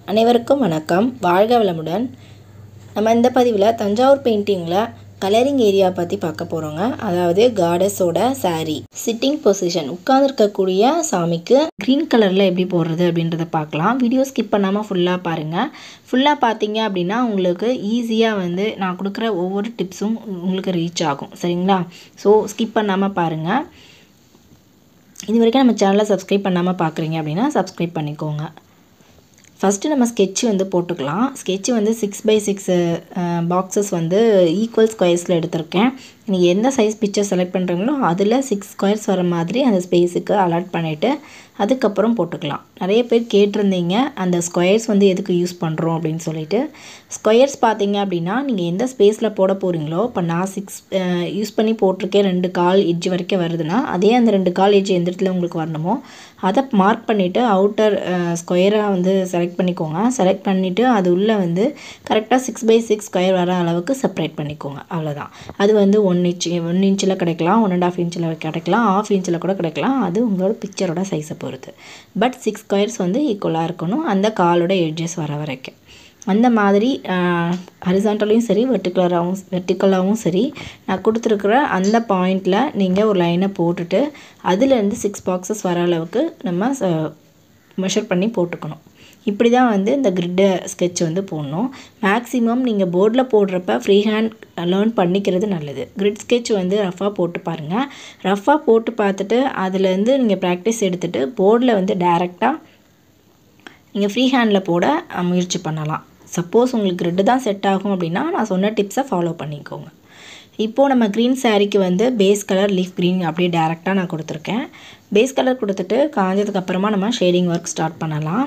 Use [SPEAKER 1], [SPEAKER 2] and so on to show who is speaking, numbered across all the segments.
[SPEAKER 1] அனைவருக்கும் வணக்கம் வாழ்க வளமுடன் நம்ம இந்த பதிவில் தஞ்சாவூர் பெயிண்டிங்கில் கலரிங் ஏரியா பற்றி பார்க்க போகிறோங்க அதாவது காடஸோட saree சிட்டிங் பொசிஷன் உட்காந்துருக்கக்கூடிய சாமிக்கு க்ரீன் கலரில் எப்படி போடுறது அப்படின்றத பார்க்கலாம் வீடியோ ஸ்கிப் பண்ணாமல் ஃபுல்லாக பாருங்கள் ஃபுல்லாக பார்த்தீங்க அப்படின்னா உங்களுக்கு ஈஸியாக வந்து நான் கொடுக்குற ஒவ்வொரு டிப்ஸும் உங்களுக்கு ரீச் ஆகும் சரிங்களா ஸோ ஸ்கிப் பண்ணாமல் பாருங்கள் இது வரைக்கும் நம்ம சேனலை சப்ஸ்கிரைப் பண்ணாமல் பார்க்குறீங்க அப்படின்னா சப்ஸ்கிரைப் பண்ணிக்கோங்க ஃபஸ்ட்டு நம்ம ஸ்கெட்ச் வந்து போட்டுக்கலாம் ஸ்கெட்ச் வந்து சிக்ஸ் பை சிக்ஸ் பாக்ஸஸ் வந்து ஈக்குவல் ஸ்கொயர்ஸில் எடுத்திருக்கேன் நீங்கள் எந்த சைஸ் பிக்சர் செலக்ட் பண்ணுறீங்களோ அதில் சிக்ஸ் ஸ்கொயர்ஸ் வர மாதிரி அந்த ஸ்பேஸுக்கு அலாட் பண்ணிவிட்டு அதுக்கப்புறம் போட்டுக்கலாம் நிறைய பேர் கேட்டிருந்தீங்க அந்த ஸ்கொயர்ஸ் வந்து எதுக்கு யூஸ் பண்ணுறோம் அப்படின்னு சொல்லிட்டு ஸ்கொயர்ஸ் பார்த்தீங்க அப்படின்னா நீங்கள் எந்த ஸ்பேஸில் போட போகிறீங்களோ இப்போ நான் சிக்ஸ் யூஸ் பண்ணி போட்டிருக்கேன் ரெண்டு கால் எட்ஜ் வரைக்கும் வருதுன்னா அதே அந்த ரெண்டு கால் எட்ஜ் எந்த இடத்துல உங்களுக்கு வரணுமோ அதை மார்க் பண்ணிவிட்டு அவுட்டர் ஸ்கொயராக வந்து செலக்ட் பண்ணிக்கோங்க செலக்ட் பண்ணிவிட்டு அது உள்ளே வந்து கரெக்டாக சிக்ஸ் பை சிக்ஸ் ஸ்கொயர் வர அளவுக்கு செப்பரேட் பண்ணிக்கோங்க அவ்வளோதான் அது வந்து ஒன் இன்ச் ஒன் இன்ச்சில் கிடைக்கலாம் ஒன் அண்ட் ஆஃப் இன்ச்சில் கிடைக்கலாம் ஆஃப் இன்ச்சில் கூட கிடைக்கலாம் அது உங்களோட பிக்சரோட சைஸை பொறுத்து பட் சிக்ஸ் ஸ்கொயர்ஸ் வந்து ஈக்குவலாக இருக்கணும் அந்த காலோட எட்ஜஸ் வர வரைக்கும் அந்த மாதிரி ஹரிசாண்டலையும் சரி வெர்டிகுலராகவும் வெர்டிக்கலாகவும் சரி நான் கொடுத்துருக்குற அந்த பாயிண்டில் நீங்கள் ஒரு லைனை போட்டுட்டு அதுலேருந்து சிக்ஸ் பாக்ஸஸ் வர அளவுக்கு நம்ம மெஷர் பண்ணி போட்டுக்கணும் இப்படி தான் வந்து இந்த கிரிட்டை ஸ்கெட்ச் வந்து போடணும் மேக்ஸிமம் நீங்கள் போர்டில் போடுறப்ப ஃப்ரீ ஹேண்ட் லேர்ன் பண்ணிக்கிறது நல்லது கிரிட் ஸ்கெட்ச் வந்து ரஃபாக போட்டு பாருங்கள் ரஃபாக போட்டு பார்த்துட்டு அதுலேருந்து நீங்கள் ப்ராக்டிஸ் எடுத்துகிட்டு போர்டில் வந்து டைரெக்டாக நீங்கள் ஃப்ரீ ஹேண்டில் போட முயற்சி பண்ணலாம் சப்போஸ் உங்களுக்கு கிரிட்டு தான் செட் ஆகும் அப்படின்னா நான் சொன்ன டிப்ஸை ஃபாலோ பண்ணிக்கோங்க இப்போது நம்ம க்ரீன் சாரீக்கு வந்து பேஸ் கலர் லீஃப் க்ரீன் அப்படியே டேரெக்டாக நான் கொடுத்துருக்கேன் பேஸ் கலர் கொடுத்துட்டு காஞ்சதுக்கு அப்புறமா நம்ம ஷேடிங் ஒர்க் ஸ்டார்ட் பண்ணலாம்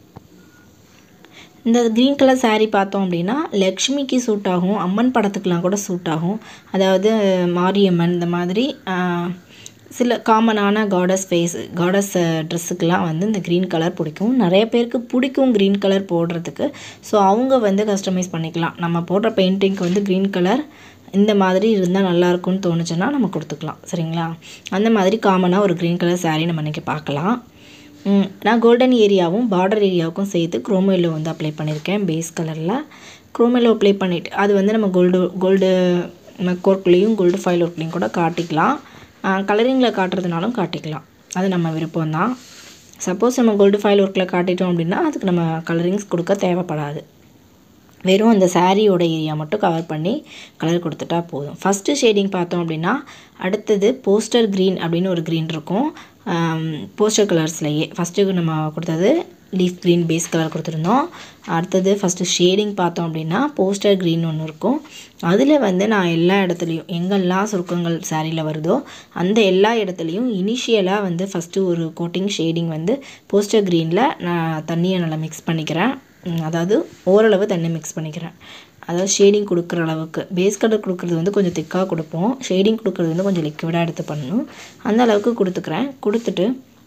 [SPEAKER 1] இந்த க்ரீன் கலர் saree பார்த்தோம் அப்படின்னா லக்ஷ்மிக்கு சூட் ஆகும் அம்மன் படத்துக்கெலாம் கூட சூட் ஆகும் அதாவது மாரியம்மன் இந்த மாதிரி சில காமனான காடஸ் ஃபேஸ் காடஸ் ட்ரெஸ்ஸுக்கெலாம் வந்து இந்த க்ரீன் கலர் பிடிக்கும் நிறைய பேருக்கு பிடிக்கும் க்ரீன் கலர் போடுறதுக்கு ஸோ அவங்க வந்து கஸ்டமைஸ் பண்ணிக்கலாம் நம்ம போடுற பெயிண்டிங்க்கு வந்து க்ரீன் கலர் இந்த மாதிரி இருந்தால் நல்லாயிருக்கும்னு தோணுச்சுன்னா நம்ம கொடுத்துக்கலாம் சரிங்களா அந்த மாதிரி காமனாக ஒரு க்ரீன் கலர் saree நம்ம இன்றைக்கி பார்க்கலாம் நான் கோல்டன் ஏரியாவும் பார்டர் ஏரியாவுக்கும் சேர்த்து குரோமெல்லோ வந்து அப்ளை பண்ணியிருக்கேன் பேஸ் கலரில் குரோமெல்லோ அப்ளை பண்ணிவிட்டு அது வந்து நம்ம கோல்டு கோல்டு ஒர்க்லேயும் கோல்டு ஃபைல் ஒர்க்லேயும் கூட காட்டிக்கலாம் கலரிங்கில் காட்டுறதுனாலும் காட்டிக்கலாம் அது நம்ம விருப்பம் தான் சப்போஸ் நம்ம கோல்டு ஃபைல் ஒர்க்கில் காட்டிட்டோம் அப்படின்னா அதுக்கு நம்ம கலரிங்ஸ் கொடுக்க தேவைப்படாது வெறும் அந்த சாரியோட ஏரியா மட்டும் கவர் பண்ணி கலர் கொடுத்துட்டா போதும் ஃபஸ்ட்டு ஷேடிங் பார்த்தோம் அப்படின்னா அடுத்தது போஸ்டர் க்ரீன் அப்படின்னு ஒரு க்ரீன் இருக்கும் போஸ்டர் கலர்ஸ்லையே ஃபஸ்ட்டு நம்ம கொடுத்தது லீஃப் க்ரீன் பேஸ் கலர் கொடுத்துருந்தோம் அடுத்தது ஃபஸ்ட்டு ஷேடிங் பார்த்தோம் அப்படின்னா போஸ்டர் க்ரீன் ஒன்று இருக்கும் அதில் வந்து நான் எல்லா இடத்துலையும் எங்கெல்லாம் சுருக்கங்கள் சாரியில் வருதோ அந்த எல்லா இடத்துலையும் இனிஷியலாக வந்து ஃபஸ்ட்டு ஒரு கோட்டிங் ஷேடிங் வந்து போஸ்டர் க்ரீனில் நான் தண்ணியை நல்லா மிக்ஸ் பண்ணிக்கிறேன் அதாவது ஓரளவு தண்ணி மிக்ஸ் பண்ணிக்கிறேன் அதாவது ஷேடிங் கொடுக்குற அளவுக்கு பேஸ் கலர் கொடுக்குறது வந்து கொஞ்சம் திக்காக கொடுப்போம் ஷேடிங் கொடுக்குறது வந்து கொஞ்சம் லிக்விடாக எடுத்து பண்ணணும் அந்த அளவுக்கு கொடுத்துக்கிறேன் கொடுத்துட்டு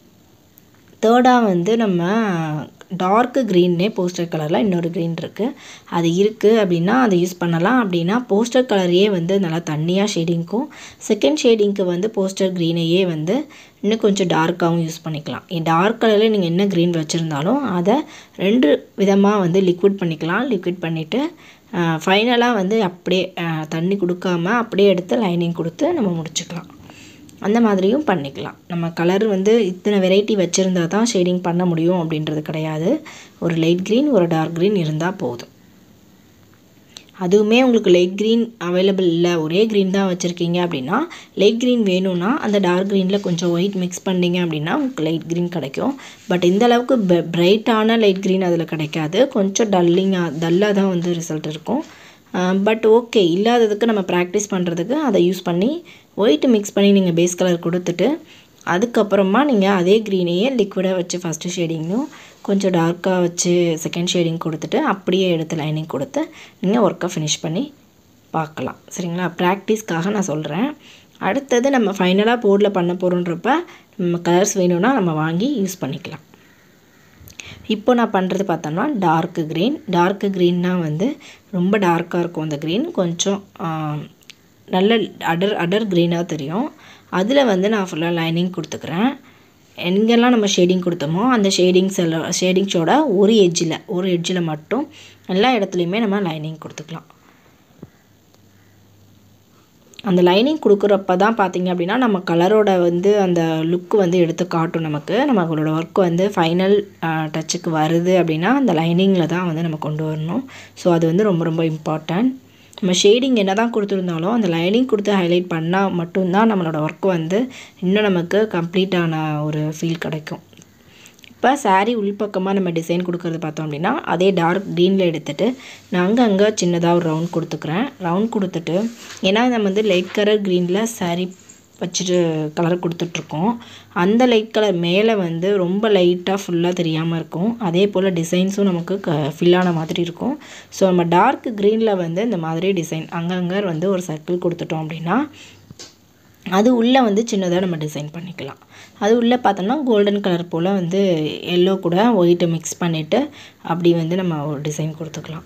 [SPEAKER 1] தேர்டாக வந்து நம்ம டார்க்கு க்ரீன்னே போஸ்டர் கலரில் இன்னொரு க்ரீன் இருக்குது அது இருக்குது அப்படின்னா அதை யூஸ் பண்ணலாம் அப்படின்னா போஸ்டர் கலரையே வந்து நல்லா தண்ணியாக ஷேடிங்க்கும் செகண்ட் ஷேடிங்க்கு வந்து போஸ்டர் க்ரீனையே வந்து இன்னும் கொஞ்சம் டார்க்காகவும் யூஸ் பண்ணிக்கலாம் டார்க் கலரில் நீங்கள் என்ன க்ரீன் வச்சுருந்தாலும் அதை ரெண்டு விதமாக வந்து லிக்விட் பண்ணிக்கலாம் லிக்விட் பண்ணிவிட்டு ஃபைனலாக வந்து அப்படியே தண்ணி கொடுக்காம அப்படியே எடுத்து லைனிங் கொடுத்து நம்ம முடிச்சுக்கலாம் அந்த மாதிரியும் பண்ணிக்கலாம் நம்ம கலர் வந்து இத்தனை வெரைட்டி வச்சுருந்தா தான் ஷேடிங் பண்ண முடியும் அப்படின்றது கிடையாது ஒரு லைட் க்ரீன் ஒரு டார்க் க்ரீன் இருந்தால் போதும் அதுவுமே உங்களுக்கு லைட் க்ரீன் அவைலபிள் இல்லை ஒரே க்ரீன் தான் வச்சுருக்கீங்க அப்படின்னா லைட் க்ரீன் வேணும்னா அந்த டார்க் க்ரீனில் கொஞ்சம் ஒயிட் மிக்ஸ் பண்ணிங்க அப்படின்னா உங்களுக்கு லைட் க்ரீன் கிடைக்கும் பட் இந்த அளவுக்கு பிரைட்டான லைட் க்ரீன் அதில் கிடைக்காது கொஞ்சம் டல்லிங்காக டல்லாக தான் வந்து ரிசல்ட் இருக்கும் பட் ஓகே இல்லாததுக்கு நம்ம ப்ராக்டிஸ் பண்ணுறதுக்கு அதை யூஸ் பண்ணி ஒயிட் மிக்ஸ் பண்ணி நீங்கள் பேஸ் கலர் கொடுத்துட்டு அதுக்கப்புறமா நீங்கள் அதே க்ரீனையே லிக்விடாக வச்சு ஃபஸ்ட்டு ஷேடிங்கும் கொஞ்சம் டார்க்காக வச்சு செகண்ட் ஷேடிங் கொடுத்துட்டு அப்படியே எடுத்து லைனிங் கொடுத்து நீங்கள் ஒர்க்கை ஃபினிஷ் பண்ணி பார்க்கலாம் சரிங்களா ப்ராக்டிஸ்க்காக நான் சொல்கிறேன் அடுத்தது நம்ம ஃபைனலாக போர்டில் பண்ண போகிறோன்றப்ப நம்ம கலர்ஸ் வேணும்னா நம்ம வாங்கி யூஸ் பண்ணிக்கலாம் இப்போ நான் பண்ணுறது பார்த்தோம்னா டார்க்கு க்ரீன் டார்க்கு க்ரீன்னா வந்து ரொம்ப டார்க்காக இருக்கும் அந்த க்ரீன் கொஞ்சம் நல்ல அடர் அடர் க்ரீனாக தெரியும் அதில் வந்து நான் ஃபுல்லாக லைனிங் கொடுத்துக்கிறேன் எங்கெல்லாம் நம்ம ஷேடிங் கொடுத்தோமோ அந்த ஷேடிங்ஸ் எல்லாம் ஷேடிங்ஸோட ஒரு எட்ஜில் ஒரு எட்ஜில் மட்டும் எல்லா இடத்துலையுமே நம்ம லைனிங் கொடுத்துக்கலாம் அந்த லைனிங் கொடுக்குறப்ப தான் பார்த்தீங்க அப்படின்னா நம்ம கலரோட வந்து அந்த லுக்கு வந்து எடுத்து காட்டும் நமக்கு நம்மளோட ஒர்க் வந்து ஃபைனல் டச்சுக்கு வருது அப்படின்னா அந்த லைனிங்கில் தான் வந்து நம்ம கொண்டு வரணும் ஸோ அது வந்து ரொம்ப ரொம்ப இம்பார்ட்டன்ட் நம்ம ஷேடிங் என்ன தான் கொடுத்துருந்தாலும் அந்த லைனிங் கொடுத்து ஹைலைட் பண்ணால் மட்டும்தான் நம்மளோட ஒர்க் வந்து இன்னும் நமக்கு கம்ப்ளீட்டான ஒரு ஃபீல் கிடைக்கும் இப்போ சாரீ உள்பக்கமாக நம்ம டிசைன் கொடுக்குறது பார்த்தோம் அப்படின்னா அதே டார்க் க்ரீனில் எடுத்துகிட்டு நான் அங்கங்கே சின்னதாக ஒரு ரவுண்ட் கொடுத்துக்கிறேன் ரவுண்ட் கொடுத்துட்டு ஏன்னா நம்ம வந்து லைட் கலர் க்ரீனில் சாரீ வச்சுட்டு கலர் கொடுத்துட்ருக்கோம் அந்த லைட் கலர் மேலே வந்து ரொம்ப லைட்டாக ஃபுல்லாக தெரியாமல் இருக்கும் அதே போல் டிசைன்ஸும் நமக்கு க ஃபில்லான மாதிரி இருக்கும் ஸோ நம்ம டார்க் க்ரீனில் வந்து இந்த மாதிரி டிசைன் அங்கங்கே வந்து ஒரு சர்க்கிள் கொடுத்துட்டோம் அப்படின்னா அது உள்ளே வந்து சின்னதாக நம்ம டிசைன் பண்ணிக்கலாம் அது உள்ளே பார்த்தோம்னா கோல்டன் கலர் போல் வந்து எல்லோ கூட ஒயிட்டை மிக்ஸ் பண்ணிவிட்டு அப்படி வந்து நம்ம ஒரு டிசைன் கொடுத்துக்கலாம்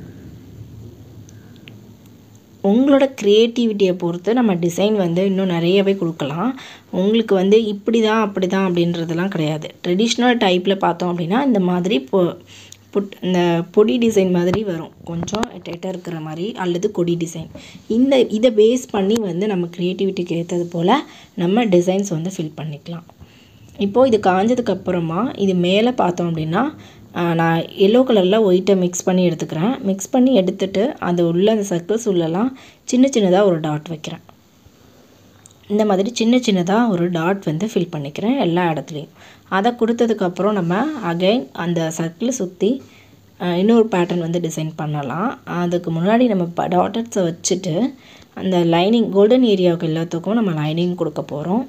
[SPEAKER 1] உங்களோட க்ரியேட்டிவிட்டியை பொறுத்து நம்ம டிசைன் வந்து இன்னும் நிறையவே கொடுக்கலாம் உங்களுக்கு வந்து இப்படி தான் அப்படி தான் அப்படின்றதெல்லாம் கிடையாது ட்ரெடிஷ்னல் டைப்பில் பார்த்தோம் அப்படின்னா இந்த மாதிரி பொ புட் இந்த பொடி டிசைன் மாதிரி வரும் கொஞ்சம் டெட்டாக இருக்கிற மாதிரி அல்லது கொடி டிசைன் இந்த இதை பேஸ் பண்ணி வந்து நம்ம க்ரியேட்டிவிட்டிக்கு ஏற்றது போல் நம்ம டிசைன்ஸ் வந்து ஃபில் பண்ணிக்கலாம் இப்போது இது காஞ்சதுக்கு அப்புறமா இது மேலே பார்த்தோம் அப்படின்னா நான் எல்லோ கலரில் ஒயிட்டை மிக்ஸ் பண்ணி எடுத்துக்கிறேன் மிக்ஸ் பண்ணி எடுத்துட்டு அது உள்ள அந்த சர்க்கிள்ஸ் உள்ளலாம் சின்ன சின்னதாக ஒரு டாட் வைக்கிறேன் இந்த மாதிரி சின்ன சின்னதாக ஒரு டாட் வந்து ஃபில் பண்ணிக்கிறேன் எல்லா இடத்துலையும் அதை கொடுத்ததுக்கப்புறம் நம்ம அகைன் அந்த சர்க்கிள் சுற்றி இன்னொரு பேட்டர்ன் வந்து டிசைன் பண்ணலாம் அதுக்கு முன்னாடி நம்ம டாட்டர்ஸை வச்சுட்டு அந்த லைனிங் கோல்டன் ஏரியாவுக்கு எல்லாத்துக்கும் நம்ம லைனிங் கொடுக்க போகிறோம்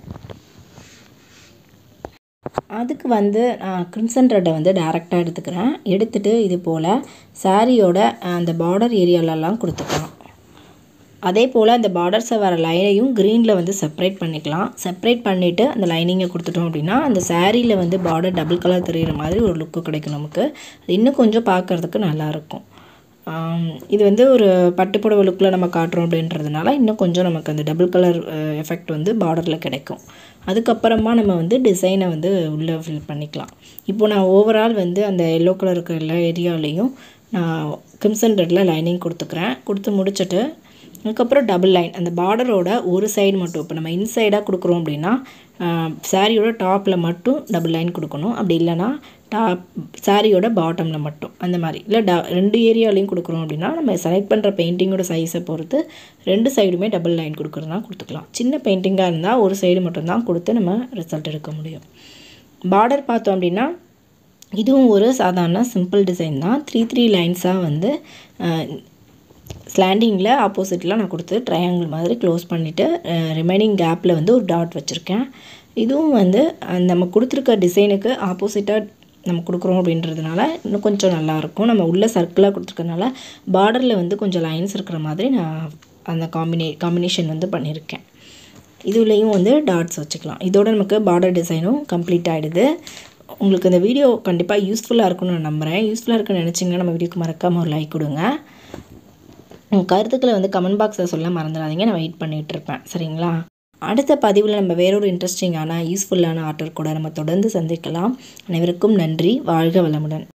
[SPEAKER 1] அதுக்கு வந்து நான் கிரிம்சன் ரெட்டை வந்து டேரெக்டாக எடுத்துக்கிறேன் எடுத்துகிட்டு இது போல் சாரியோட அந்த பார்டர் ஏரியாலலாம் கொடுத்துக்கலாம் அதே போல் அந்த பார்டர்ஸை வர லைனையும் க்ரீனில் வந்து செப்பரேட் பண்ணிக்கலாம் செப்பரேட் பண்ணிவிட்டு அந்த லைனிங்கை கொடுத்துட்டோம் அப்படின்னா அந்த சாரியில் வந்து பார்டர் டபுள் கலர் தெரிகிற மாதிரி ஒரு லுக்கு கிடைக்கும் நமக்கு அது இன்னும் கொஞ்சம் பார்க்குறதுக்கு நல்லாயிருக்கும் இது வந்து ஒரு பட்டுப்புடவை லுக்கில் நம்ம காட்டுறோம் அப்படின்றதுனால இன்னும் கொஞ்சம் நமக்கு அந்த டபுள் கலர் எஃபெக்ட் வந்து பார்டரில் கிடைக்கும் அதுக்கப்புறமா நம்ம வந்து டிசைனை வந்து உள்ளே ஃபில் பண்ணிக்கலாம் இப்போது நான் ஓவரால் வந்து அந்த எல்லோ கலர் இருக்கிற எல்லா ஏரியாலையும் நான் கிம்சன் ரெட்டில் லைனிங் கொடுத்துக்கிறேன் கொடுத்து முடிச்சுட்டு அதுக்கப்புறம் டபுள் லைன் அந்த பார்டரோட ஒரு சைடு மட்டும் இப்போ நம்ம இன்சைடாக கொடுக்குறோம் அப்படின்னா சாரியோட டாப்பில் மட்டும் டபுள் லைன் கொடுக்கணும் அப்படி இல்லைனா டாப் சாரியோட பாட்டமில் மட்டும் அந்த மாதிரி இல்லை ட ரெண்டு ஏரியாலையும் கொடுக்குறோம் அப்படின்னா நம்ம செலக்ட் பண்ணுற பெயிண்டிங்கோட சைஸை பொறுத்து ரெண்டு சைடுமே டபுள் லைன் கொடுக்குறதுனா கொடுத்துக்கலாம் சின்ன பெயிண்டிங்காக இருந்தால் ஒரு சைடு மட்டும்தான் கொடுத்து நம்ம ரிசல்ட் எடுக்க முடியும் பார்டர் பார்த்தோம் அப்படின்னா இதுவும் ஒரு சாதாரண சிம்பிள் டிசைன் தான் த்ரீ த்ரீ லைன்ஸாக வந்து ஸ்லாண்டிங்கில் ஆப்போசிட்டில் நான் கொடுத்து ட்ரையாங்கிள் மாதிரி க்ளோஸ் பண்ணிவிட்டு ரிமைனிங் கேப்பில் வந்து ஒரு டாட் வச்சுருக்கேன் இதுவும் வந்து நம்ம கொடுத்துருக்க டிசைனுக்கு ஆப்போசிட்டாக நம்ம கொடுக்குறோம் அப்படின்றதுனால இன்னும் கொஞ்சம் நல்லாயிருக்கும் நம்ம உள்ள சர்க்கிளாக கொடுத்துருக்கனால பார்டரில் வந்து கொஞ்சம் லைன்ஸ் இருக்கிற மாதிரி நான் அந்த காம்பினே காம்பினேஷன் வந்து பண்ணியிருக்கேன் இதுலேயும் வந்து டாட்ஸ் வச்சுக்கலாம் இதோட நமக்கு பார்டர் டிசைனும் கம்ப்ளீட் ஆகிடுது உங்களுக்கு இந்த வீடியோ கண்டிப்பாக யூஸ்ஃபுல்லாக இருக்கும்னு நான் நம்புகிறேன் யூஸ்ஃபுல்லாக இருக்குன்னு நினச்சிங்கன்னா நம்ம வீடியோக்கு மறக்காமல் ஒரு லைக் கொடுங்க உங்கள் கருத்துக்களை வந்து கமெண்ட் பாக்ஸில் சொல்ல மறந்துடாதீங்க நான் வெயிட் பண்ணிகிட்டு இருப்பேன் சரிங்களா அடுத்த பதிவில் நம்ம வேறொரு இன்ட்ரெஸ்டிங்கான யூஸ்ஃபுல்லான ஆர்டர் கூட நம்ம தொடர்ந்து சந்திக்கலாம் அனைவருக்கும் நன்றி வாழ்க வளமுடன்